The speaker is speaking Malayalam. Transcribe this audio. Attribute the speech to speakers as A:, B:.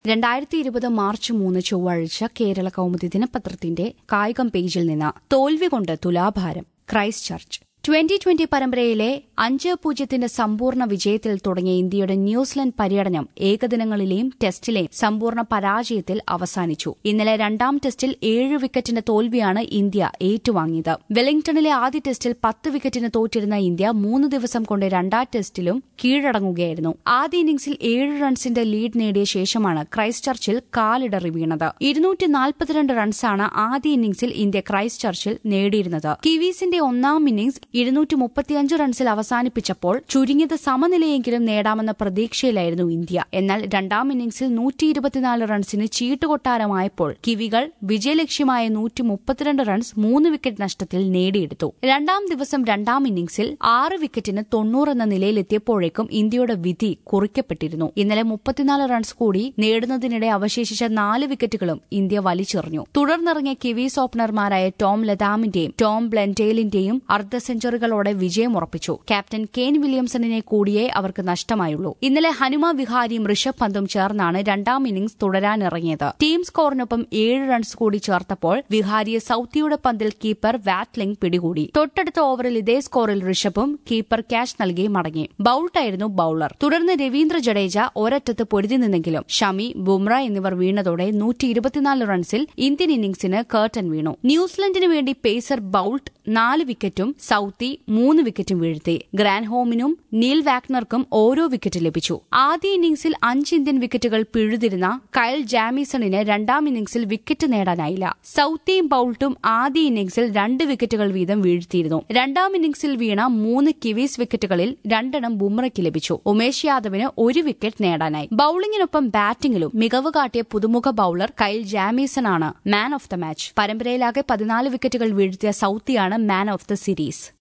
A: രണ്ടായിരത്തി ഇരുപത് മാർച്ച് മൂന്ന് ചൊവ്വാഴ്ച കേരള കൗമുദി ദിനപത്രത്തിന്റെ കായികം പേജിൽ നിന്ന് തോൽവി കൊണ്ട് തുലാഭാരം ക്രൈസ്റ്റ് ചർച്ച് ട്വന്റി ട്വന്റി പരമ്പരയിലെ അഞ്ച് പൂജ്യത്തിന്റെ സമ്പൂർണ്ണ വിജയത്തിൽ തുടങ്ങിയ ഇന്ത്യയുടെ ന്യൂസിലൻഡ് പര്യടനം ഏകദിനങ്ങളിലെയും ടെസ്റ്റിലെയും സമ്പൂർണ്ണ പരാജയത്തിൽ അവസാനിച്ചു ഇന്നലെ രണ്ടാം ടെസ്റ്റിൽ ഏഴ് വിക്കറ്റിന്റെ തോൽവിയാണ് ഇന്ത്യ ഏറ്റുവാങ്ങിയത് വെലിംഗ്ടണിലെ ആദ്യ ടെസ്റ്റിൽ പത്ത് വിക്കറ്റിന് തോറ്റിരുന്ന ഇന്ത്യ മൂന്ന് ദിവസം കൊണ്ട് രണ്ടാം ടെസ്റ്റിലും കീഴടങ്ങുകയായിരുന്നു ആദ്യ ഇന്നിംഗ്സിൽ ഏഴ് റൺസിന്റെ ലീഡ് നേടിയ ശേഷമാണ് ക്രൈസ്റ്റ് ചർച്ചിൽ കാലിടറി വീണത് ഇരുന്നൂറ്റി നാൽപ്പത്തിരണ്ട് റൺസാണ് ആദ്യ ഇന്നിംഗ്സിൽ ഇന്ത്യ ക്രൈസ്റ്റ് ചർച്ചിൽ നേടിയിരുന്നത് കിവീസിന്റെ ഒന്നാം ഇന്നിംഗ്സ് ഇരുന്നൂറ്റി മുപ്പത്തിയഞ്ച് റൺസിൽ അവസാനിപ്പിച്ചപ്പോൾ ചുരുങ്ങിയത് സമനിലയെങ്കിലും നേടാമെന്ന പ്രതീക്ഷയിലായിരുന്നു ഇന്ത്യ എന്നാൽ രണ്ടാം ഇന്നിംഗ്സിൽ നൂറ്റി ഇരുപത്തിനാല് റൺസിന് ചീട്ടുകൊട്ടാരമായപ്പോൾ കിവികൾ വിജയലക്ഷ്യമായ നൂറ്റി മുപ്പത്തിരണ്ട് റൺസ് മൂന്ന് വിക്കറ്റ് നഷ്ടത്തിൽ നേടിയെടുത്തു രണ്ടാം ദിവസം രണ്ടാം ഇന്നിംഗ്സിൽ ആറ് വിക്കറ്റിന് തൊണ്ണൂറ് എന്ന നിലയിലെത്തിയപ്പോഴേക്കും ഇന്ത്യയുടെ വിധി കുറിക്കപ്പെട്ടിരുന്നു ഇന്നലെ മുപ്പത്തിനാല് റൺസ് കൂടി നേടുന്നതിനിടെ അവശേഷിച്ച നാല് വിക്കറ്റുകളും ഇന്ത്യ വലിച്ചെറിഞ്ഞു തുടർന്നിറങ്ങിയ കിവീസ് ഓപ്പണർമാരായ ടോം ലതാമിന്റെയും ടോം ബ്ലെൻഡേലിന്റെയും അർദ്ധ സെഞ്ചുറികളോടെ വിജയമുറപ്പിച്ചു ക്യാപ്റ്റൻ കെയ്ൻ വില്യംസണിനെ കൂടിയേ അവർക്ക് നഷ്ടമായുള്ളൂ ഇന്നലെ ഹനുമ വിഹാരിയും ഋഷഭ് പന്തും ചേർന്നാണ് രണ്ടാം ഇന്നിംഗ്സ് തുടരാനിറങ്ങിയത് ടീം സ്കോറിനൊപ്പം ഏഴ് റൺസ് കൂടി ചേർത്തപ്പോൾ വിഹാരിയെ സൌത്തിയുടെ പന്തിൽ കീപ്പർ വാറ്റ്ലിംഗ് പിടികൂടി തൊട്ടടുത്ത ഓവറിൽ ഇതേ സ്കോറിൽ ഋഷഭും കീപ്പർ ക്യാച്ച് നൽകി മടങ്ങി ബൌൾട്ടായിരുന്നു ബൌളർ തുടർന്ന് രവീന്ദ്ര ജഡേജ ഒരറ്റത്ത് പൊരുതി നിന്നെങ്കിലും ഷമി ബുംറ എന്നിവർ വീണതോടെ നൂറ്റി ഇരുപത്തിനാല് റൺസിൽ ഇന്ത്യൻ ഇന്നിംഗ്സിന് കേർട്ടൻ വീണു ന്യൂസിലൻഡിന് വേണ്ടി പേസർ ബൌൾട്ട് നാല് വിക്കറ്റും സൌത്തി മൂന്ന് വിക്കറ്റും വീഴ്ത്തി ഗ്രാൻഡ് ഹോമിനും നീൽ വാക്നർക്കും ഓരോ വിക്കറ്റ് ലഭിച്ചു ആദ്യ ഇന്നിംഗ്സിൽ അഞ്ച് ഇന്ത്യൻ വിക്കറ്റുകൾ പിഴുതിരുന്ന കയൽ ജാമീസണിന് രണ്ടാം ഇന്നിംഗ്സിൽ വിക്കറ്റ് നേടാനായില്ല സൌത്തിയും ബൌൾട്ടും ആദ്യ ഇന്നിംഗ്സിൽ രണ്ട് വിക്കറ്റുകൾ വീതം വീഴ്ത്തിയിരുന്നു രണ്ടാം ഇന്നിംഗ്സിൽ വീണ മൂന്ന് കിവീസ് വിക്കറ്റുകളിൽ രണ്ടെണ്ണം ബുംറയ്ക്ക് ലഭിച്ചു ഉമേഷ് യാദവിന് ഒരു വിക്കറ്റ് നേടാനായി ബൌളിംഗിനൊപ്പം ബാറ്റിംഗിലും മികവ് കാട്ടിയ പുതുമുഖ ബൌളർ കൈൽ ജാമീസൺ ആണ് മാൻ ഓഫ് ദ മാച്ച് പരമ്പരയിലാകെ പതിനാല് വിക്കറ്റുകൾ വീഴ്ത്തിയ സൌത്തിയാണ് മാൻ ഓഫ് ദ സീരീസ്